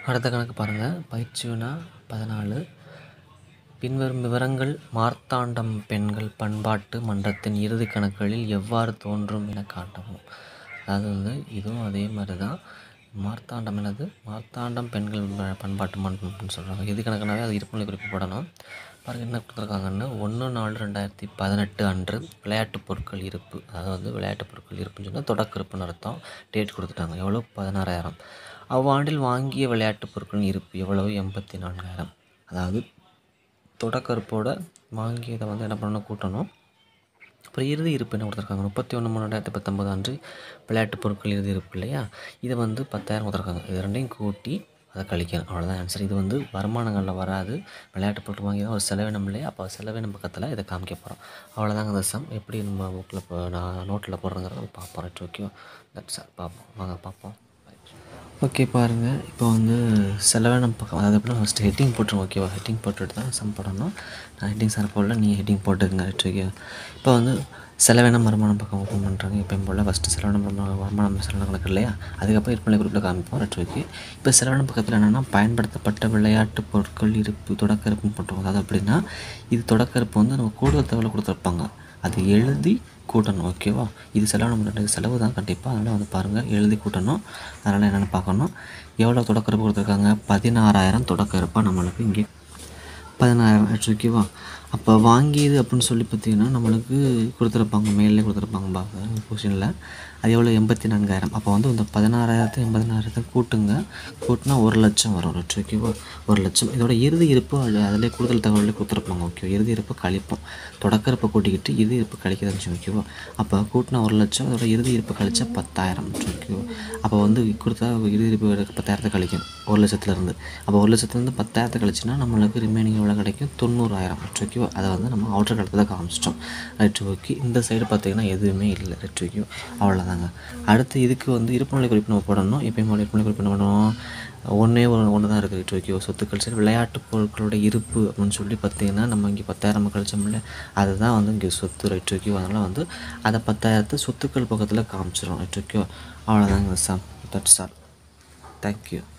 அடுத்த கணக்கு பாருங்கள் பயிற்சி வினா பதினாலு பின்வரும் விவரங்கள் மார்த்தாண்டம் பெண்கள் பண்பாட்டு மன்றத்தின் இறுதி கணக்குகளில் எவ்வாறு தோன்றும் என காட்டவும் அதாவது வந்து இதுவும் அதே மாதிரி தான் மார்த்தாண்டம் என்னது மார்த்தாண்டம் பெண்கள் ப- பண்பாட்டு மன்றம் அப்படின்னு சொல்கிறாங்க இறுதி கணக்குனாவே அது இருப்புநிலை குறிப்பு போடணும் பாருங்க என்ன கொடுத்துருக்காங்கன்னு ஒன்று நாலு ரெண்டாயிரத்தி பதினெட்டு அன்று விளையாட்டுப் பொருட்கள் இருப்பு அதாவது வந்து விளையாட்டுப் பொருட்கள் இருப்புன்னு சொன்னால் தொடக்க இருப்புன்னு அர்த்தம் டேட் கொடுத்துட்டாங்க எவ்வளோ பதினாறாயிரம் அவ்வாண்டில் வாங்கிய விளையாட்டுப் பொருட்களின் இருப்பு எவ்வளவு எண்பத்தி நான்காயிரம் அதாவது தொடக்கருப்போட வாங்கியதை வந்து என்ன பண்ணணும் கூட்டணும் அப்புறம் இறுதி இருப்பு என்ன கொடுத்துருக்காங்க முப்பத்தி ஒன்று மூணு ரெண்டாயிரத்தி பத்தொம்பது அன்று விளையாட்டுப் பொருட்கள் இறுதி இருப்பு இல்லையா இதை வந்து பத்தாயிரம் கொடுத்துருக்காங்க இது ரெண்டையும் கூட்டி அதை கழிக்கணும் அவ்வளோதான் ஆன்சர் இது வந்து வருமானங்களில் வராது விளையாட்டுப் பொருட்கள் வாங்கி தான் ஒரு செலவினம் இல்லையா அப்போ செலவினம் பக்கத்தில் இதை காமிக்க போகிறோம் அவ்வளோதாங்க இந்த சம் எப்படி நம்ம புக்கில் இப்போ நான் நோட்டில் போடுறேங்கிறத பார்ப்போம் ரைட் ஓகே தட்ஸ் ஆல் பார்ப்போம் வாங்க பார்ப்போம் ஓகே பாருங்கள் இப்போ வந்து செலவினம் பக்கம் அதாவது எப்படின்னா ஃபஸ்ட்டு ஹெட்டிங் போட்டுருங்க ஓகேவா ஹெட்டிங் போட்டுட்டு தான் சம் போடணும் நான் ஹெட்டிங் சார் போடல நீ ஹெட்டிங் போட்டுக்கங்க ரைட் ஓகே இப்போ வந்து செலவினம் வருமானம் பக்கம் ஓப்பன் பண்ணுறாங்க எப்பயும் போல் ஃபஸ்ட்டு செலவினம் வருமானம் வருமானம் செலவினம் கணக்கு இல்லையா அதுக்கப்புறம் இருப்பிலை குரூப்பில் காமிப்போம் ரைட் ஓகே இப்போ செலவினம் பக்கத்தில் என்னென்னா பயன்படுத்தப்பட்ட விளையாட்டு பொருட்கள் இருப்பு தொடக்க இருப்புன்னு போட்டுருவோம் அதாவது அப்படின்னா இது தொடக்க இருப்பு வந்து நம்ம கூடுதல் தகவலை கொடுத்துருப்பாங்க அது எழுதி கூட்டணும் ஓகேவா இது செலவு நம்ம செலவு தான் கண்டிப்பாக அதனால் வந்து பாருங்கள் எழுதி கூட்டணும் அதனால் என்னென்னு பார்க்கணும் எவ்வளோ தொடக்கருப்பு கொடுத்துருக்காங்க பதினாறாயிரம் தொடக்கருப்பாக நம்மளுக்கு இங்கே பதினாயிரம் ஆச்சு ஓகேவா அப்போ வாங்கியது அப்படின்னு சொல்லி பார்த்தீங்கன்னா நம்மளுக்கு கொடுத்துருப்பாங்க மேலே கொடுத்துருப்பாங்க பாக்க கொஷினில் அது எவ்வளோ எண்பத்தி நான்காயிரம் அப்போ வந்து இந்த பதினாறாயிரத்து எண்பதினாயிரத்தை கூட்டுங்க கூட்டினா ஒரு லட்சம் வரும் லட்சம் ஓகேவா ஒரு லட்சம் இதோட இறுதி இருப்பு அது அதிலே கூடுதல் தகவலே கொடுத்துருப்பாங்க ஓகே இறுதி இருப்பு கழிப்போம் தொடக்க இருப்பை கூட்டிக்கிட்டு இறுதி இருப்பு கழிக்கிறதா இருந்துச்சு ஓகேவா அப்போ கூட்டினா ஒரு லட்சம் அதோட இறுதி இருப்பு கழிச்சா பத்தாயிரம் ஓகேவா அப்போ வந்து கொடுத்தா இறுதி இருப்பு பத்தாயிரத்தை கழிக்கும் ஒரு லட்சத்துலேருந்து அப்போ ஒரு லட்சத்துலேருந்து பத்தாயிரத்தை கழிச்சுன்னா நம்மளுக்கு ரிமைனிங் எவ்வளோ கிடைக்கும் தொண்ணூறாயிரம் ஓகேவா அதை வந்து நம்ம அவுட்டர் கடத்தில் காமிச்சிட்டோம் ரைட் ஓகே இந்த சைடு பார்த்தீங்கன்னா எதுவுமே இல்லை ரைட் ஓகே அவ்வளோதாங்க அடுத்து இதுக்கு வந்து இருப்புநிலை குறிப்பு நம்ம போடணும் எப்பயும் போல இருப்புநிலை குறிப்பு என்ன பண்ணணும் ஒன்றே ஒரு ஒன்று தான் இருக்குது ரைட் ஓகே சொத்துக்கள் சரி விளையாட்டு பொருட்களோட இருப்பு அப்படின்னு சொல்லி பார்த்தீங்கன்னா நம்ம இங்கே பத்தாயிரம் கழிச்சோம்ல அதுதான் வந்து இங்கே சொத்து ரைட் ஓகே அதனால் வந்து அதை பத்தாயிரத்தை சொத்துக்கள் பக்கத்தில் காமிச்சிடும் ரைட் ஓகே அவ்வளோதாங்க சார் தட்ஸ் ஆல் தேங்க்யூ